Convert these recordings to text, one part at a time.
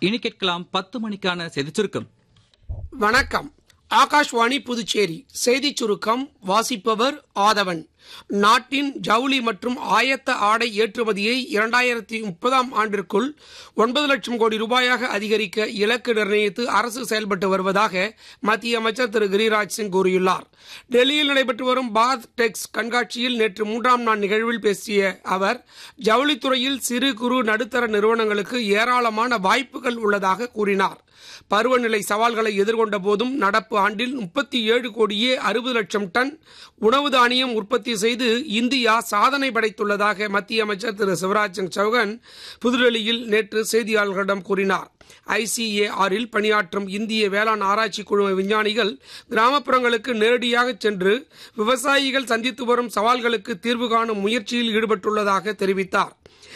இனி கேட்கலாம் பத்து மணிக்கான செய்திச் சுருக்கம் வணக்கம் ஆகாஷ்வாணி புதுச்சேரி செய்திச் சுருக்கம் வாசிப்பவர் ஆதவன் நாட்டின் ஜவுளி மற்றும் ஆயத்த ஆடை ஏற்றுமதியை இரண்டாயிரத்தி முப்பதாம் ஆண்டிற்குள் ஒன்பது லட்சம் கோடி ரூபாயாக அதிகரிக்க இலக்கு நிர்ணயித்து அரசு செயல்பட்டு வருவதாக மத்திய அமைச்சர் திரு கிரிராஜ் சிங் கூறியுள்ளார் டெல்லியில் நடைபெற்று வரும் பாத் டெக்ஸ் கண்காட்சியில் நேற்று மூன்றாம் நாள் நிகழ்வில் பேசிய அவர் ஜவுளித்துறையில் சிறு குறு நடுத்தர நிறுவனங்களுக்கு ஏராளமான வாய்ப்புகள் உள்ளதாக கூறினார் பருவநிலை சவால்களை எதிர்கொண்ட போதும் நடப்பு ஆண்டில் முப்பத்தி ஏழு கோடியே அறுபது லட்சம் டன் உணவு தானியம் உற்பத்தி செய்து இந்தியா சாதனை படைத்துள்ளதாக மத்திய அமைச்சர் திரு சிவராஜ் சிங் சௌகான் புதுடெல்லியில் நேற்று செய்தியாளர்களிடம் கூறினார் ஐசிஏஆரில் பணியாற்றும் இந்திய வேளாண் ஆராய்ச்சி குழும விஞ்ஞானிகள் கிராமப்புறங்களுக்கு நேரடியாக சென்று விவசாயிகள் சந்தித்து வரும் சவால்களுக்கு தீர்வு காணும் முயற்சியில் ஈடுபட்டுள்ளதாக தெரிவித்தார்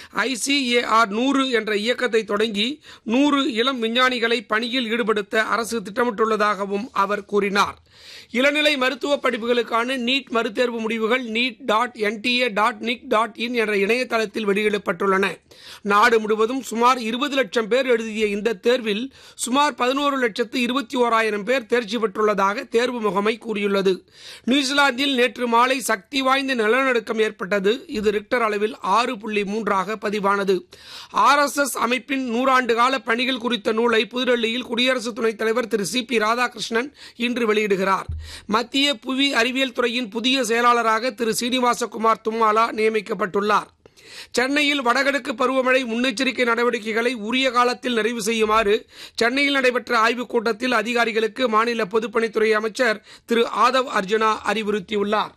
ஐசிஏஆர் நூறு என்ற இயக்கத்தை தொடங்கி நூறு இளம் விஞ்ஞானிகளை பணியில் ஈடுபடுத்த அரசு திட்டமிட்டுள்ளதாகவும் அவர் கூறினார் இளநிலை மருத்துவ படிப்புகளுக்கான நீட் மறுதேர்வு முடிவுகள் NEET dot NTA dot nic dot in என்ற இணையதளத்தில் வெளியிடப்பட்டுள்ளன நாடு முழுவதும் சுமார் இருபது லட்சம் பேர் எழுதிய இந்த தேர்வில் சுமார் பதினோரு லட்சத்து இருபத்தி ஓராயிரம் பேர் தேர்ச்சி பெற்றுள்ளதாக தேர்வு முகமை கூறியுள்ளது நியூசிலாந்தில் நேற்று மாலை சக்தி வாய்ந்த நிலநடுக்கம் ஏற்பட்டது இது ரிக்டர் அளவில் ஆறு புள்ளி மூன்றாக பதிவானது ஆர் எஸ் எஸ் அமைப்பின் நூறாண்டு கால பணிகள் குறித்த நூலை புதுடெல்லியில் குடியரசு துணைத் தலைவர் திரு சி பி ராதாகிருஷ்ணன் இன்று வெளியிடுகிறார் மத்திய புவி அறிவியல் துறையின் புதிய செயலாளராக திரு சீனிவாசகுமார் தும்மாலா நியமிக்கப்பட்டுள்ளார் சென்னையில் வடகிழக்கு பருவமழை முன்னெச்சரிக்கை நடவடிக்கைகளை உரிய காலத்தில் நிறைவு செய்யுமாறு சென்னையில் நடைபெற்ற ஆய்வுக் கூட்டத்தில் அதிகாரிகளுக்கு மாநில பொதுப்பணித்துறை அமைச்சர் திரு ஆதவ் அர்ஜுனா அறிவுறுத்தியுள்ளார்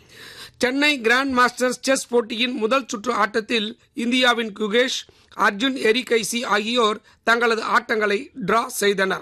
சென்னை கிராண்ட் மாஸ்டர்ஸ் செஸ் போட்டியின் முதல் சுற்று ஆட்டத்தில் இந்தியாவின் குகேஷ் அர்ஜுன் எரிகைசி ஆகியோர் தங்களது ஆட்டங்களை டிரா செய்தனர்